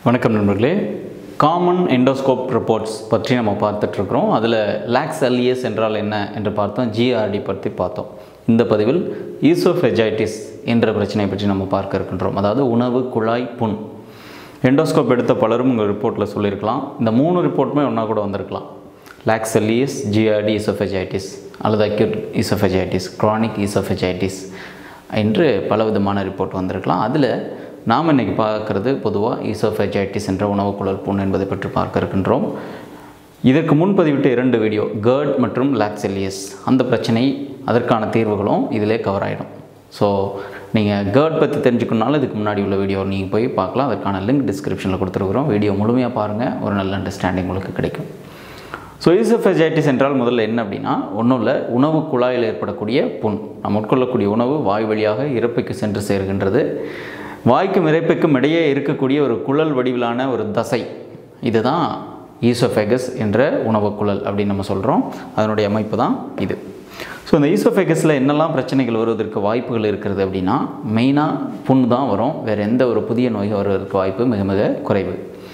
வணக்கம் நண்பர்களே common endoscope reports பற்றி நம்ம பார்த்துட்ருக்குறோம் அதில் லாக்ஸ் எல்இஎஸ் என்றால் என்ன என்று பார்த்தோம் ஜிஆர்டி பற்றி பார்த்தோம் இந்த பதிவில் ஈசோஃபெஜைட்டிஸ் என்ற பிரச்சனையை பற்றி நம்ம பார்க்க இருக்கின்றோம் அதாவது உணவு குழாய் புண் எண்டோஸ்கோப் எடுத்த பலரும் உங்கள் ரிப்போர்ட்டில் சொல்லியிருக்கலாம் இந்த மூணு ரிப்போர்ட்டுமே ஒன்றா கூட வந்திருக்கலாம் லாக்ஸ் எல்இஎஸ் ஜிஆர்டி ஈசோஃபெஜைட்டிஸ் அல்லது அக்யூட் ஈசோஃபெஜைட்டிஸ் chronic ஈசோஃபெஜைட்டிஸ் என்று பலவிதமான ரிப்போர்ட் வந்திருக்கலாம் அதில் நாம் இன்றைக்கி பார்க்குறது பொதுவாக ஈசோஃபெஜைட்டிஸ் என்ற உணவு குழல் புண் என்பதை பற்றி பார்க்க இருக்கின்றோம் இதற்கு முன் பதிவிட்ட இரண்டு வீடியோ கேர்ட் மற்றும் லாக்ஸெலியஸ் அந்த பிரச்சனை அதற்கான தீர்வுகளும் இதிலே கவர் ஆகிடும் ஸோ நீங்கள் கேர்ட் பற்றி தெரிஞ்சுக்கணுனாலும் இதுக்கு முன்னாடி உள்ள வீடியோ நீங்கள் போய் பார்க்கலாம் அதற்கான லிங்க் டிஸ்கிரிப்ஷனில் கொடுத்துருக்குறோம் வீடியோ முழுமையாக பாருங்கள் ஒரு நல்ல அண்டர்ஸ்டாண்டிங் உங்களுக்கு கிடைக்கும் ஸோ ஈசோஃபெஜைட்டிஸ் என்றால் முதல்ல என்ன அப்படின்னா ஒன்றும் இல்லை உணவு குழாயில் ஏற்படக்கூடிய புண் நாம் உட்கொள்ளக்கூடிய உணவு வாய் வழியாக இறப்பைக்கு சென்று சேர்கின்றது வாய்க்கும் இறைப்பைக்கும் இடையே இருக்கக்கூடிய ஒரு குழல் வடிவிலான ஒரு தசை இதுதான் ஈசோஃபெகஸ் என்ற உணவு குழல் அப்படின்னு நம்ம சொல்கிறோம் அதனுடைய அமைப்பு தான் இது ஸோ இந்த ஈசோஃபெகஸில் என்னெல்லாம் பிரச்சனைகள் வருவதற்கு வாய்ப்புகள் இருக்கிறது அப்படின்னா மெயினாக புண் தான் வரும் வேறு எந்த ஒரு புதிய நோய் வருவதற்கு வாய்ப்பு மிக மிக குறைவு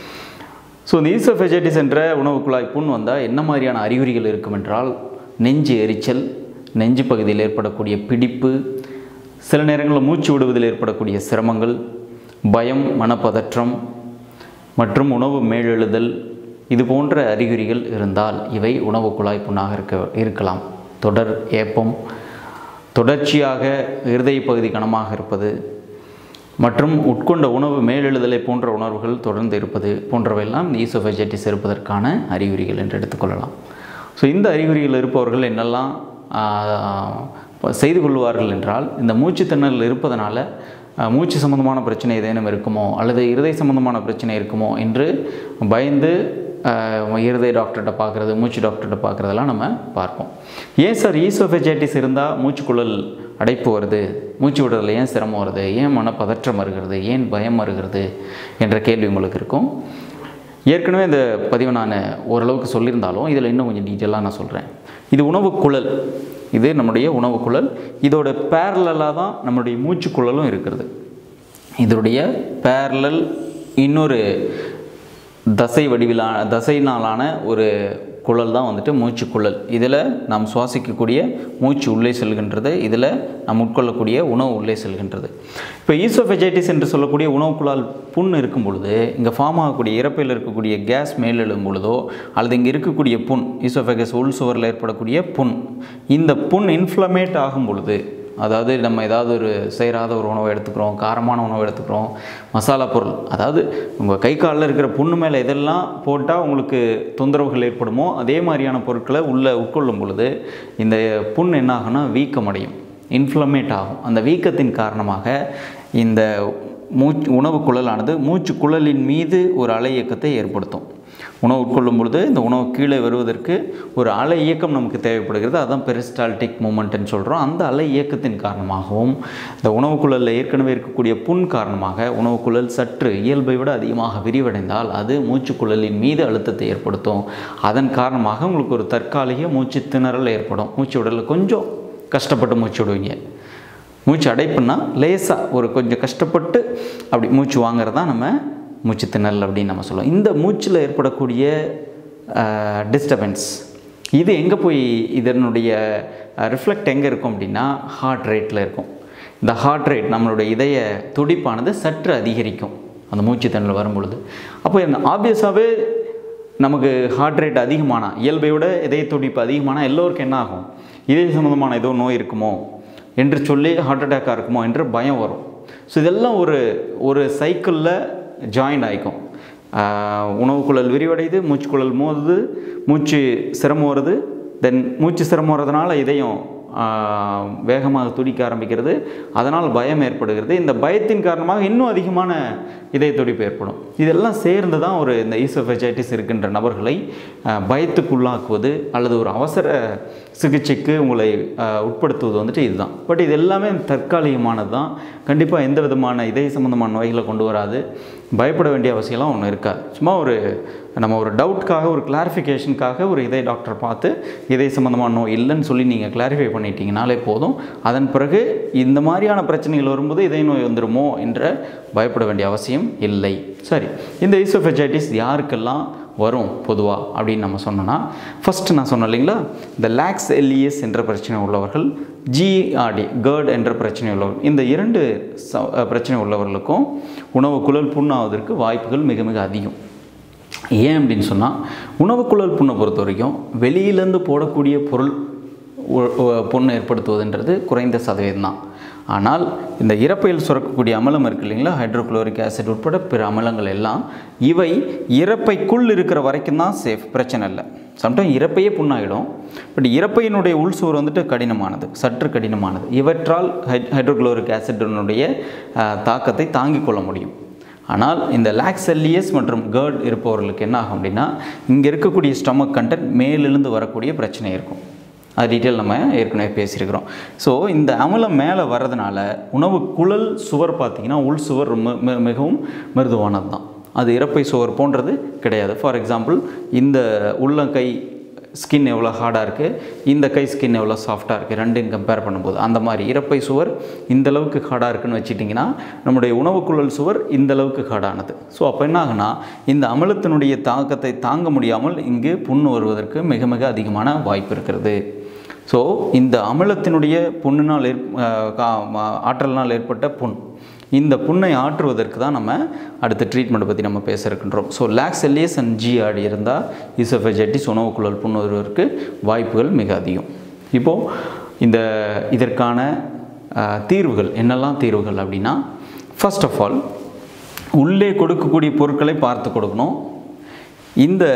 ஸோ இந்த ஈசோஃபெஜைட்டிஸ் என்ற உணவு குழாய் புண் வந்தால் என்ன மாதிரியான அறிகுறிகள் இருக்கும் என்றால் நெஞ்சு எரிச்சல் நெஞ்சு பகுதியில் ஏற்படக்கூடிய பிடிப்பு சில நேரங்களில் மூச்சு விடுவதில் ஏற்படக்கூடிய சிரமங்கள் பயம் மனப்பதற்றம் மற்றும் உணவு மேலெழுதல் இது போன்ற அறிகுறிகள் இருந்தால் இவை உணவு குழாய் புண்ணாக இருக்க இருக்கலாம் தொடர் ஏப்பம் தொடர்ச்சியாக இருதய பகுதி கனமாக இருப்பது மற்றும் உட்கொண்ட உணவு மேலெழுதலை போன்ற உணர்வுகள் தொடர்ந்து இருப்பது போன்றவையெல்லாம் இந்த ஈசோஃபெஜைட்டிஸ் இருப்பதற்கான அறிகுறிகள் என்று எடுத்துக்கொள்ளலாம் ஸோ இந்த அறிகுறிகள் இருப்பவர்கள் என்னெல்லாம் ஆஹ், செய்து கொள்வார்கள் என்றால் இந்த மூச்சு திணறல் இருப்பதனால ஆஹ், மூச்சு சம்பந்தமான பிரச்சனை ஏதேனும் இருக்குமோ அல்லது இருதய சம்பந்தமான பிரச்சனை இருக்குமோ என்று பயந்து ஆஹ், இருதய டாக்டர்கிட்ட பார்க்குறது மூச்சு டாக்டர்கிட்ட பார்க்குறதெல்லாம் நம்ம பார்ப்போம் ஏன் சார் ஈசோஃபெஜைட்டிஸ் இருந்தால் மூச்சுக்குழல் அடைப்பு வருது மூச்சு விடுறதுல ஏன் சிரமம் வருது ஏன் மனப்பதற்றம் வருகிறது ஏன் பயம் வருகிறது என்ற கேள்வி உங்களுக்கு இருக்கும் ஏற்கனவே இந்த பதிவை நான் ஓரளவுக்கு சொல்லியிருந்தாலும் இதில் இன்னும் கொஞ்சம் டீட்டெயிலாக நான் சொல்கிறேன் இது உணவு குழல் இது நம்முடைய உணவு குழல் இதோட பேரலாக தான் நம்முடைய மூச்சுக்குழலும் இருக்கிறது இதனுடைய பேரலல் இன்னொரு தசை வடிவிலான தசையினாலான ஒரு குழல் தான் வந்துட்டு மூச்சு குழல் இதில் நாம் சுவாசிக்கக்கூடிய மூச்சு உள்ளே செல்கின்றது இதில் நாம் உட்கொள்ளக்கூடிய உணவு உள்ளே செல்கின்றது இப்போ ஈசோஃபெஜைட்டிஸ் என்று சொல்லக்கூடிய உணவு குழால் புண் இருக்கும் பொழுது இங்கே ஃபார்ம் ஆகக்கூடிய இறப்பையில் இருக்கக்கூடிய கேஸ் மேலெழும் பொழுதோ அல்லது இங்கே இருக்கக்கூடிய புண் ஈசோஃபெகஸ் உள் சுவரில் ஏற்படக்கூடிய புண் இந்த புண் இன்ஃப்ளமேட் ஆகும் பொழுது அதாவது நம்ம ஏதாவது ஒரு சேராத ஒரு உணவை எடுத்துக்கிறோம் காரமான உணவு எடுத்துக்கிறோம் மசாலா பொருள் அதாவது உங்கள் கை காலில் இருக்கிற புண்ணு மேலே எதெல்லாம் போட்டால் உங்களுக்கு தொந்தரவுகள் ஏற்படுமோ அதே மாதிரியான பொருட்களை உள்ளே உட்கொள்ளும் பொழுது இந்த புண் என்ன ஆகும்னா வீக்கமடையும் இன்ஃப்ளமேட் ஆகும் அந்த வீக்கத்தின் காரணமாக இந்த மூச்சு உணவு குழலானது மூச்சு குழலின் மீது ஒரு அலை இயக்கத்தை ஏற்படுத்தும் உணவு உட்கொள்ளும் பொழுது இந்த உணவு கீழே வருவதற்கு ஒரு அலை இயக்கம் நமக்கு தேவைப்படுகிறது அதுதான் பெரிஸ்டால்டிக் மூமெண்ட்னு சொல்கிறோம் அந்த அலை இயக்கத்தின் காரணமாகவும் இந்த உணவு குழலில் ஏற்கனவே இருக்கக்கூடிய புண் காரணமாக உணவு குழல் சற்று இயல்பை விட அதிகமாக விரிவடைந்தால் அது மூச்சுக்குழலின் மீது அழுத்தத்தை ஏற்படுத்தும் அதன் காரணமாக உங்களுக்கு ஒரு தற்காலிக மூச்சு திணறல் ஏற்படும் மூச்சு விடல கொஞ்சம் கஷ்டப்பட்டு மூச்சு விடுவீங்க மூச்சு அடைப்புன்னா லேசாக ஒரு கொஞ்சம் கஷ்டப்பட்டு அப்படி மூச்சு வாங்குறது தான் நம்ம மூச்சு திணறல் அப்படின்னு நம்ம சொல்லுவோம் இந்த மூச்சில் ஏற்படக்கூடிய டிஸ்டர்பன்ஸ் இது எங்கே போய் இதனுடைய ரிஃப்ளெக்ட் எங்கே இருக்கும் அப்படின்னா ஹார்ட் ரேட்டில் இருக்கும் இந்த ஹார்ட் ரேட் நம்மளுடைய இதய துடிப்பானது சற்று அதிகரிக்கும் அந்த மூச்சு திணறல் வரும் பொழுது அப்போ ஆப்வியஸாகவே நமக்கு ஹார்ட் ரேட் அதிகமானா இயல்பை விட இதய துடிப்பு அதிகமானா எல்லோருக்கும் என்ன ஆகும் இதய சம்மந்தமான ஏதோ நோய் இருக்குமோ என்று சொல்லி ஹார்ட் அட்டாக்காக இருக்குமோ என்று பயம் வரும் ஸோ இதெல்லாம் ஒரு ஒரு சைக்கிளில் ஜாயின் ஆகிக்கும் ஆஹ் உணவுக்குழல் விரிவடையுது மூச்சுக்குழல் மோதுது மூச்சு சிரமம் வருது தென் மூச்சு சிரமம் வர்றதுனால இதயம் ஆஹ் வேகமாக துடிக்க ஆரம்பிக்கிறது அதனால் பயம் ஏற்படுகிறது இந்த பயத்தின் காரணமாக இன்னும் அதிகமான இதய துடிப்பு ஏற்படும் இதெல்லாம் சேர்ந்து தான் ஒரு இந்த ஈசோஃபெஜைட்டிஸ் இருக்கின்ற நபர்களை ஆஹ் பயத்துக்குள்ளாக்குவது அல்லது ஒரு அவசர சிகிச்சைக்கு உங்களை ஆஹ் உட்படுத்துவது வந்துட்டு இதுதான் பட் இது எல்லாமே தற்காலிகமானது தான் கண்டிப்பாக எந்த விதமான இதய சம்மந்தமான நோய்களை கொண்டு வராது பயப்பட வேண்டிய அவசியம்லாம் ஒன்றும் இருக்காது சும்மா ஒரு நம்ம ஒரு டவுட்காக ஒரு கிளாரிஃபிகேஷனுக்காக ஒரு இதய டாக்டரை பார்த்து இதய சம்மந்தமான நோய் இல்லைன்னு சொல்லி நீங்கள் கிளாரிஃபை பண்ணிட்டீங்கனாலே போதும் அதன் பிறகு இந்த மாதிரியான பிரச்சனைகள் வரும்போது இதய நோய் வந்துருமோ என்ற பயப்பட வேண்டிய அவசியம் இல்லை சரி இந்த ஈசோஃபெஜைட்டிஸ் யாருக்கெல்லாம் வரும் பொதுவாக அப்படின்னு நம்ம சொன்னோன்னா ஃபஸ்ட்டு நான் சொன்னேன் இல்லைங்களா இந்த லாக்ஸ் எல்இஎஸ் என்ற பிரச்சனை உள்ளவர்கள் ஜிஆர்டி கேர்ட் என்ற பிரச்சனை உள்ளவர்கள் இந்த இரண்டு ச- பிரச்சனை உள்ளவர்களுக்கும் உணவு குழல் புண்ணாவதற்கு வாய்ப்புகள் மிக மிக அதிகம் ஏன் அப்படின்னு சொன்னால் உணவுக்குழல் புண்ணை பொறுத்த வரைக்கும் வெளியிலேருந்து போடக்கூடிய பொருள் உ- உ- புண்ணை ஏற்படுத்துவதுன்றது குறைந்த சதவீதம் தான் ஆனால் இந்த இறப்பையில் சுரக்கக்கூடிய அமிலம் இருக்கு இல்லைங்களா ஹைட்ரோகுளோரிக் ஆசிட் உட்பட பிற அமிலங்கள் எல்லாம் இவை இறப்பைக்குள் இருக்கிற வரைக்கும் தான் சேஃப் பிரச்சனை இல்லை சம்டைம் இறப்பையே புண்ணாகிடும் பட் இறப்பையினுடைய உள் சுவர் வந்துட்டு கடினமானது சற்று கடினமானது இவற்றால் ஹைட் ஹைட்ரோகுளோரிக் ஆசிட்டினுடைய அஹ், தாக்கத்தை தாங்கிக் கொள்ள முடியும் ஆனால் இந்த லாக்ஸெல்லியஸ் மற்றும் கேர்ட் இருப்பவர்களுக்கு என்ன ஆகும் அப்படின்னா இங்கே இருக்கக்கூடிய ஸ்டமக் கண்டென்ட் மேலிருந்து வரக்கூடிய பிரச்சனை இருக்கும் அது டீட்டெயில் நம்ம ஏற்கனவே பேசியிருக்கிறோம் ஸோ இந்த அமிலம் மேலே வர்றதுனால உணவு குழல் சுவர் பார்த்திங்கன்னா உள் சுவர் மி- மி- மிகவும் மிருதுவானது தான் அது இறப்பை சுவர் போன்றது கிடையாது ஃபார் எக்ஸாம்பிள் இந்த உள்ளங்கை ஸ்கின் எவ்வளோ ஹார்டாக இருக்குது இந்த கை ஸ்கின் எவ்வளோ சாஃப்டாக இருக்குது ரெண்டையும் கம்பேர் பண்ணும்போது அந்த மாதிரி இறப்பை சுவர் இந்த அளவுக்கு ஹார்டாக இருக்குன்னு வச்சுட்டிங்கன்னா நம்முடைய உணவுக்குழல் சுவர் இந்த அளவுக்கு ஹார்டானது ஸோ அப்போ என்ன ஆகுனா இந்த அமிலத்தினுடைய தாக்கத்தை தாங்க முடியாமல் இங்கு புண் வருவதற்கு மிக மிக அதிகமான வாய்ப்பு இருக்கிறது ஸோ இந்த அமிலத்தினுடைய புண்ணினால் ஏற் அஹ் கா- ம- ஆற்றலினால் ஏற்பட்ட புண் இந்த புண்ணை ஆற்றுவதற்கு தான் நம்ம அடுத்த ட்ரீட்மெண்ட்டை பற்றி நம்ம பேச இருக்கின்றோம் ஸோ லாக்ஸெல்லியஸ் அண்ட் ஜிஆர்டி இருந்தால் இசோஃபெஜைட்டிஸ் உணவுக்குழல் புண் வருவதற்கு வாய்ப்புகள் மிக அதிகம் இப்போது இந்த இதற்கான அஹ், தீர்வுகள் என்னெல்லாம் தீர்வுகள் அப்படின்னா ஃபர்ஸ்ட் ஆஃப் ஆல் உள்ளே கொடுக்கக்கூடிய பொருட்களை பார்த்து கொடுக்கணும் இந்த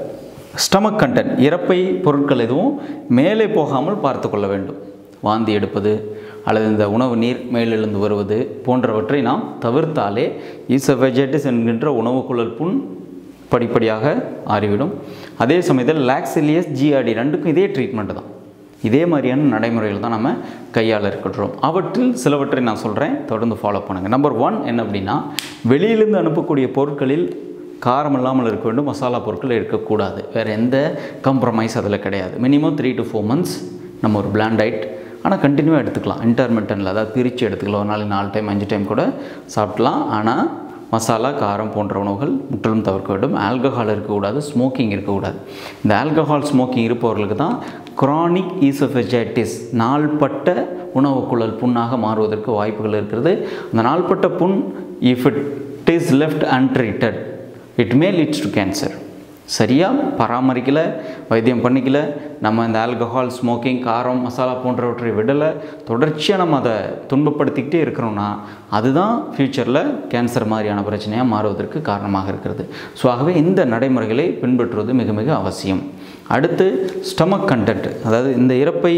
ஸ்டமக் கண்டென்ட் இறப்பை பொருட்கள் எதுவும் மேலே போகாமல் பார்த்து கொள்ள வேண்டும் வாந்தி எடுப்பது அல்லது இந்த உணவு நீர் மேலெழுந்து வருவது போன்றவற்றை நாம் தவிர்த்தாலே ஈசோஃபெஜைட்டிஸ் என்கின்ற உணவுக்குழல் புண் படிப்படியாக ஆறிவிடும் அதே சமயத்தில் லாக்ஸிலியஸ் ஜிஆர்டி ரெண்டுக்கும் இதே ட்ரீட்மெண்ட் தான் இதே மாதிரியான நடைமுறைகள் தான் நம்ம கையாள இருக்கின்றோம் அவற்றில் சிலவற்றை நான் சொல்கிறேன் தொடர்ந்து ஃபாலோ பண்ணுங்கள் நம்பர் ஒன் என்ன அப்படின்னா வெளியிலிருந்து அனுப்பக்கூடிய பொருட்களில் காரம் இல்லாமல் இருக்க வேண்டும் மசாலா பொருட்கள் இருக்கக்கூடாது வேறு எந்த காம்ப்ரமைஸ் அதில் கிடையாது minimum three to four months நம்ம ஒரு பிளாண்ட் டயட் ஆனால் கண்டினியூவாக எடுத்துக்கலாம் இன்டர்மெண்டனில் அதாவது பிரித்து எடுத்துக்கலாம் ஒரு நாளைக்கு நாலு டைம் அஞ்சு டைம் கூட சாப்பிட்லாம் ஆனால் மசாலா காரம் போன்ற உணவுகள் முற்றிலும் தவிர்க்க வேண்டும் ஆல்கஹால் இருக்கக்கூடாது ஸ்மோக்கிங் இருக்கக்கூடாது இந்த ஆல்கஹால் ஸ்மோக்கிங் இருப்பவர்களுக்கு தான் குரானிக் ஈசோஃபெஜைட்டிஸ் நாள்பட்ட உணவுக்குழல் புண்ணாக மாறுவதற்கு வாய்ப்புகள் இருக்கிறது அந்த நாள்பட்ட புண் if it is left untreated it may leads to cancer சரியாக பராமரிக்கல வைத்தியம் பண்ணிக்கல நம்ம இந்த ஆல்கஹால் ஸ்மோக்கிங் காரம் மசாலா போன்றவற்றை விடலை தொடர்ச்சியாக நம்ம அதை துன்பப்படுத்திக்கிட்டே இருக்கிறோம்னா அதுதான் ஃப்யூச்சரில் கேன்சர் மாதிரியான பிரச்சனையாக மாறுவதற்கு காரணமாக இருக்கிறது ஸோ ஆகவே இந்த நடைமுறைகளை பின்பற்றுவது மிக மிக அவசியம் அடுத்து ஸ்டமக் கண்டென்ட் அதாவது இந்த இறப்பை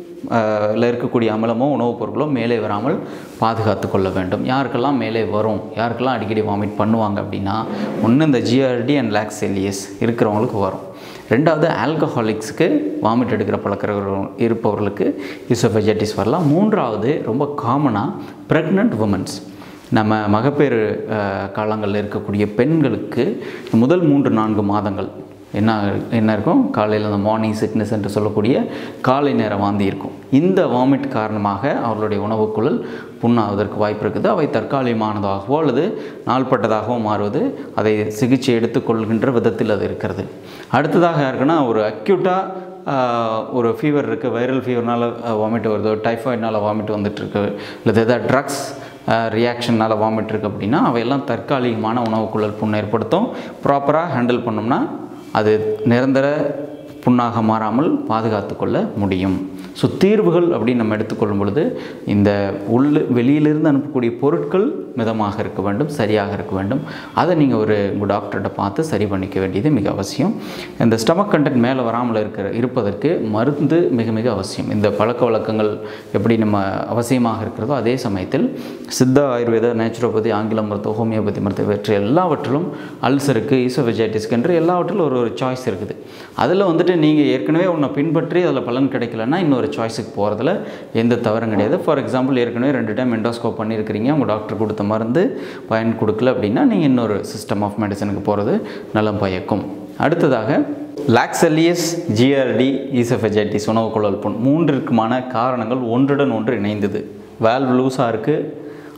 ல இருக்கக்கூடிய அமிலமோ உணவுப் பொருட்களோ மேலே வராமல் பாதுகாத்து கொள்ள வேண்டும் யாருக்கெல்லாம் மேலே வரும் யாருக்கெல்லாம் அடிக்கடி வாமிட் பண்ணுவாங்க அப்படின்னா ஒன்று இந்த ஜிஆர்டி அண்ட் லாக்ஸெலியஸ் இருக்கிறவங்களுக்கு வரும் ரெண்டாவது ஆல்கஹாலிக்ஸுக்கு வாமிட் எடுக்கிற பழக்கிறவர்கள் இருப்பவர்களுக்கு யூசோஃபெஜைட்டிஸ் வரலாம் மூன்றாவது ரொம்ப காமனாக ப்ரெக்னென்ட் உமன்ஸ் நம்ம மகப்பேறு காலங்களில் இருக்கக்கூடிய பெண்களுக்கு முதல் மூன்று நான்கு மாதங்கள் என்ன என்ன இருக்கும் காலையில் அந்த மார்னிங் சிக்னஸ் என்று சொல்லக்கூடிய காலை நேர வாந்தி இருக்கும் இந்த வாமிட் காரணமாக அவர்களுடைய உணவுக்குழல் புண்ணாவதற்கு வாய்ப்பு இருக்குது அவை தற்காலிகமானதாகவோ அல்லது நாள்பட்டதாகவோ மாறுவது அதை சிகிச்சை எடுத்துக்கொள்கின்ற விதத்தில் அது இருக்கிறது அடுத்ததாக யாருக்குன்னா ஒரு அக்யூட்டாக ஒரு ஃபீவர் இருக்குது வைரல் ஃபீவர்னால் வாமிட் வருது டைஃபாய்ட்னால் வாமிட் வந்துட்டுருக்கு இல்லை எதாவது ட்ரக்ஸ் ரியாக்ஷனால் வாமிட் இருக்குது அப்படின்னா அவையெல்லாம் தற்காலிகமான உணவுக்குழல் புண்ணை ஏற்படுத்தும் ப்ராப்பராக ஹேண்டில் பண்ணோம்னா அது நிரந்தர புண்ணாக மாறாமல் பாதுகாத்து கொள்ள முடியும் ஸோ தீர்வுகள் அப்படின்னு நம்ம எடுத்துக்கொள்ளும் பொழுது இந்த உள்ள வெளியிலிருந்து அனுப்பக்கூடிய பொருட்கள் மிதமாக இருக்க வேண்டும் சரியாக இருக்க வேண்டும் அதை நீங்கள் ஒரு உங்கள் டாக்டர்கிட்ட பார்த்து சரி பண்ணிக்க வேண்டியது மிக அவசியம் இந்த ஸ்டமக் கண்டென்ட் மேலே வராமல் இருக்கிற இருப்பதற்கு மருந்து மிக மிக அவசியம் இந்த பழக்க வழக்கங்கள் எப்படி நம்ம அவசியமாக இருக்கிறதோ அதே சமயத்தில் சித்த ஆயுர்வேத நேச்சுரோபதி ஆங்கில மருத்துவம் ஹோமியோபதி மருத்துவம் இவற்றை எல்லாவற்றிலும் அல்சருக்கு ஈசோஃபெஜைட்டிஸ்க்கு என்று எல்லாவற்றிலும் ஒரு ஒரு சாய்ஸ் இருக்குது அதில் வந்துட்டு நீங்கள் ஏற்கனவே ஒன்றை பின்பற்றி அதில் பலன் கிடைக்கலன்னா இன்னொரு சாய்ஸுக்கு போகிறதுல எந்த தவறும் கிடையாது ஃபார் எக்ஸாம்பிள் ஏற்கனவே ரெண்டு டைம் எண்டோஸ்கோப் பண்ணியிருக்கிறீங்க உங்கள் டாக்டர் கொடுத்த மருந்து பயன் கொடுக்கல அப்படின்னா நீங்கள் இன்னொரு சிஸ்டம் ஆஃப் மெடிசனுக்கு போகிறது நலம் பயக்கும் அடுத்ததாக லாக்ஸெல்லியஸ் ஜிஆர்டி ஈசோஃபெஜைட்டிஸ் உணவு குழல் புண் மூன்றிற்குமான காரணங்கள் ஒன்றுடன் ஒன்று இணைந்தது வேல்வ் லூஸாக இருக்குது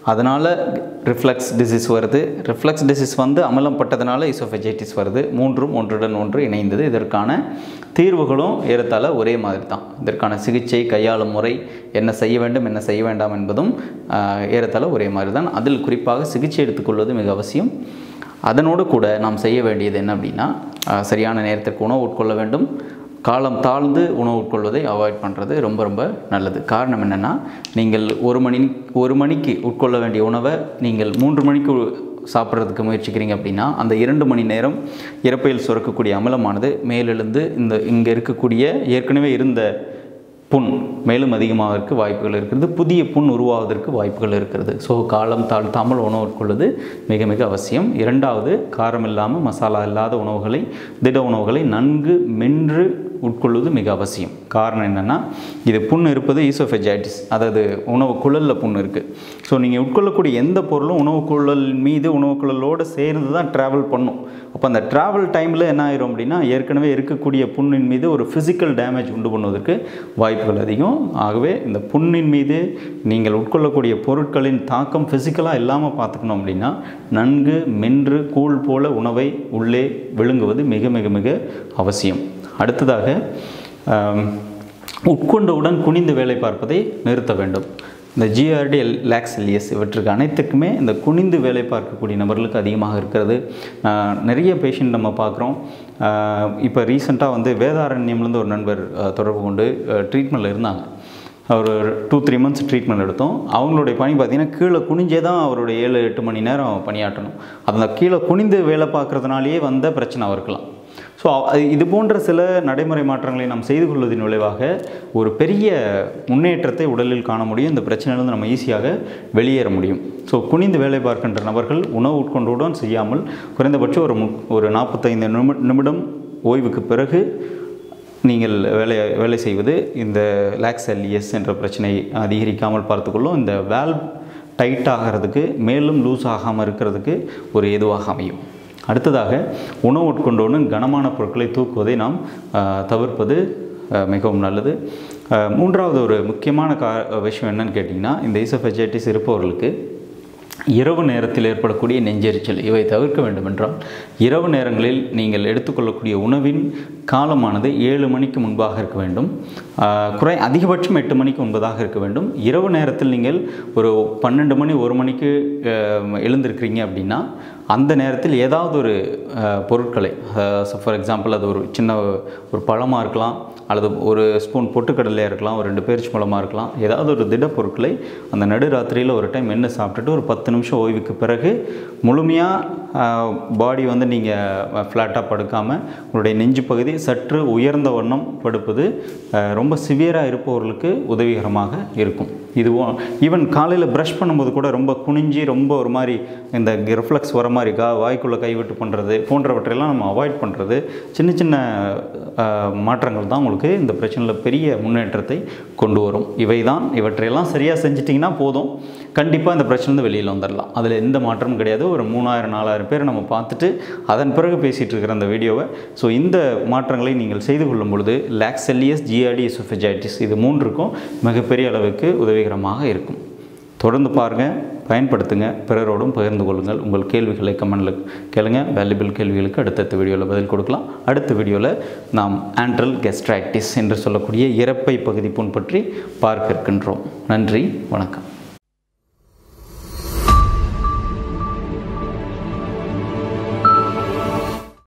அதனால் ரிஃப்ளக்ஸ் டிசீஸ் வருது ரிஃப்ளக்ஸ் டிசீஸ் வந்து அமிலம் பட்டதுனால இசோஃபெஜைட்டிஸ் வருது மூன்றும் ஒன்றுடன் ஒன்று இணைந்தது இதற்கான தீர்வுகளும் ஏறத்தாழ ஒரே மாதிரி தான் இதற்கான சிகிச்சை கையாளும் முறை என்ன செய்ய வேண்டும் என்ன செய்ய வேண்டாம் என்பதும் ஆஹ், ஏறத்தாழ ஒரே மாதிரி தான் அதில் குறிப்பாக சிகிச்சை எடுத்துக்கொள்வது மிக அவசியம் அதனோடு கூட நாம் செய்ய வேண்டியது என்ன அப்படின்னா ஆஹ், சரியான நேரத்திற்கு உணவு உட்கொள்ள வேண்டும் காலம் தாழ்ந்து உணவு உட்கொள்வதை அவாய்ட் பண்ணுறது ரொம்ப ரொம்ப நல்லது காரணம் என்னென்னா நீங்கள் ஒரு மணி ஒரு மணிக்கு உட்கொள்ள வேண்டிய உணவை நீங்கள் மூன்று மணிக்கு சாப்பிட்றதுக்கு முயற்சிக்கிறீங்க அப்படின்னா அந்த இரண்டு மணி நேரம் இறப்பையில் சுரக்கக்கூடிய அமிலமானது மேலெழுந்து இந்த இங்கே இருக்கக்கூடிய ஏற்கனவே இருந்த புண் மேலும் அதிகமாவதற்கு வாய்ப்புகள் இருக்கிறது புதிய புண் உருவாவதற்கு வாய்ப்புகள் இருக்கிறது ஸோ காலம் தாழ்த்தாமல் உணவு உட்கொள்வது மிக மிக அவசியம் இரண்டாவது காரம் இல்லாமல் மசாலா இல்லாத உணவுகளை திட உணவுகளை நன்கு மென்று உட்கொள்வது மிக அவசியம் காரணம் என்னென்னா இது புண் இருப்பது ஈசோஃபெஜைட்டிஸ் அதாவது உணவு குழலில் புண் இருக்குது ஸோ நீங்கள் உட்கொள்ளக்கூடிய எந்த பொருளும் உணவு குழல் மீது உணவு குழலோடு சேர்ந்து தான் ட்ராவல் பண்ணும் அப்போ அந்த ட்ராவல் டைமில் என்ன ஆயிரும் அப்படின்னா ஏற்கனவே இருக்கக்கூடிய புண்ணின் மீது ஒரு ஃபிசிக்கல் டேமேஜ் உண்டு பண்ணுவதற்கு வாய்ப்புகள் அதிகம் ஆகவே இந்த புண்ணின் மீது நீங்கள் உட்கொள்ளக்கூடிய பொருட்களின் தாக்கம் ஃபிசிக்கலாக இல்லாமல் பார்த்துக்கணும் அப்படின்னா நன்கு மென்று கூழ் போல உணவை உள்ளே விழுங்குவது மிக மிக மிக அவசியம் அடுத்ததாக ஆம், உட்கொண்டவுடன் குனிந்து வேலை பார்ப்பதை நிறுத்த வேண்டும் இந்த ஜிஆர்டி லாக்ஸிலியஸ் இவற்றுக்கு அனைத்துக்குமே இந்த குனிந்து வேலை பார்க்கக்கூடிய நபர்களுக்கு அதிகமாக இருக்கிறது ஆஹ், நிறைய பேஷண்ட் நம்ம பார்க்குறோம் இப்போ ரீசெண்டாக வந்து வேதாரண்யம்லேருந்து ஒரு நண்பர் ஆஹ், தொடர்பு கொண்டு ட்ரீட்மெண்ட்டில் இருந்தாங்க ஒரு டூ த்ரீ மந்த்ஸ் ட்ரீட்மெண்ட் எடுத்தோம் அவங்களுடைய பணி பார்த்திங்கன்னா கீழே குனிஞ்சே தான் அவருடைய ஏழு எட்டு மணி நேரம் பணியாற்றணும் அந்த கீழே குனிந்து வேலை பார்க்குறதுனாலேயே வந்த பிரச்சனை அவருக்கலாம் ஸோ இது போன்ற சில நடைமுறை மாற்றங்களை நாம் செய்து கொள்வதன் விளைவாக ஒரு பெரிய முன்னேற்றத்தை உடலில் காண முடியும் இந்த பிரச்சனையிலிருந்து நம்ம ஈஸியாக வெளியேற முடியும் ஸோ குனிந்து வேலை பார்க்கின்ற நபர்கள் உணவு உட்கொண்டவுடன் செய்யாமல் குறைந்தபட்சம் ஒரு மு ஒரு நாற்பத்தைந்து நிமி நிமிடம் ஓய்வுக்கு பிறகு நீங்கள் வேலை வேலை செய்வது இந்த லாக்ஸ் எல்இஎஸ் என்ற பிரச்சனை அதிகரிக்காமல் பார்த்துக்கொள்ளும் இந்த வேல்வ் டைட் ஆகிறதுக்கு மேலும் லூஸ் ஆகாமல் இருக்கிறதுக்கு ஒரு ஏதுவாக அமையும் அடுத்ததாக உணவு உட்கொண்டவுடன் கனமான பொருட்களை தூக்குவதை நாம் ஆஹ், தவிர்ப்பது ஆஹ், மிகவும் நல்லது ஆஹ், மூன்றாவது ஒரு முக்கியமான கா விஷயம் என்னன்னு கேட்டிங்கன்னா இந்த ஈசோஃபெஜைட்டிஸ் இருப்பவர்களுக்கு இரவு நேரத்தில் ஏற்படக்கூடிய நெஞ்செரிச்சல் இவை தவிர்க்க வேண்டுமென்றால் இரவு நேரங்களில் நீங்கள் எடுத்துக்கொள்ளக்கூடிய உணவின் காலமானது ஏழு மணிக்கு முன்பாக இருக்க வேண்டும் ஆஹ், குறை அதிகபட்சம் எட்டு மணிக்கு முன்பதாக இருக்க வேண்டும் இரவு நேரத்தில் நீங்கள் ஒரு பன்னெண்டு மணி ஒரு மணிக்கு ஆஹ், எழுந்திருக்கிறீங்க அப்படின்னா அந்த நேரத்தில் ஏதாவது ஒரு ஆஹ், பொருட்களை ஃபார் எக்ஸாம்பிள் அது ஒரு சின்ன ஒரு பழமாக இருக்கலாம் அல்லது ஒரு ஸ்பூன் பொட்டுக்கடலையாக இருக்கலாம் ஒரு ரெண்டு பேரிச்சி பழமாக இருக்கலாம் ஏதாவது ஒரு திட பொருட்களை அந்த நடுராத்திரியில் ஒரு டைம் என்ன சாப்பிட்டுட்டு ஒரு பத்து நிமிஷம் ஓய்வுக்கு பிறகு முழுமையாக பாடி வந்து நீங்கள் ஃப்ளாட்டாக படுக்காமல் உங்களுடைய நெஞ்சு பகுதி சற்று உயர்ந்த வண்ணம் படுப்பது ஆஹ், ரொம்ப சிவியராக இருப்பவர்களுக்கு உதவிகரமாக இருக்கும் இதுவும் ஈவன் காலையில் ப்ரஷ் பண்ணும்போது கூட ரொம்ப குனிஞ்சி ரொம்ப ஒரு மாதிரி இந்த ரிஃப்ளெக்ஸ் வர மாதிரி கா வாய்க்குள்ளே கைவிட்டு பண்ணுறது போன்றவற்றையெல்லாம் நம்ம அவாய்ட் பண்ணுறது சின்ன சின்ன ஆஹ், மாற்றங்கள் தான் உங்களுக்கு இந்த பிரச்சனையில் பெரிய முன்னேற்றத்தை கொண்டு வரும் இவை தான் இவற்றையெல்லாம் சரியாக செஞ்சிட்டிங்கன்னா போதும் கண்டிப்பாக இந்த பிரச்சனைலேருந்து வெளியில் வந்துடலாம் அதில் எந்த மாற்றமும் கிடையாது ஒரு மூணாயிரம் நாலாயிரம் பேர் நம்ம பார்த்துட்டு அதன் பிறகு பேசிகிட்டு இருக்கிற அந்த வீடியோவை ஸோ இந்த மாற்றங்களை நீங்கள் செய்து கொள்ளும் பொழுது லாக்ஸெல்லியஸ் ஜிஆர்டி எசோஃபெஜைட்டிஸ் இது மூன்றுக்கும் மிகப்பெரிய அளவுக்கு உதவிகரமாக இருக்கும் தொடர்ந்து பாருங்கள் பயன்படுத்துங்க பிறரோடும் பகிர்ந்து கொள்ளுங்கள் உங்கள் கேள்விகளை கமெண்டில் கேளுங்க வேல்யூபிள் கேள்விகளுக்கு அடுத்தடுத்த வீடியோவில் பதில் கொடுக்கலாம் அடுத்த வீடியோவில் நாம் ஆண்ட்ரல் கெஸ்ட்ரைட்டிஸ் என்று சொல்லக்கூடிய இறப்பை பகுதி புண் பற்றி பார்க்க இருக்கின்றோம் நன்றி வணக்கம்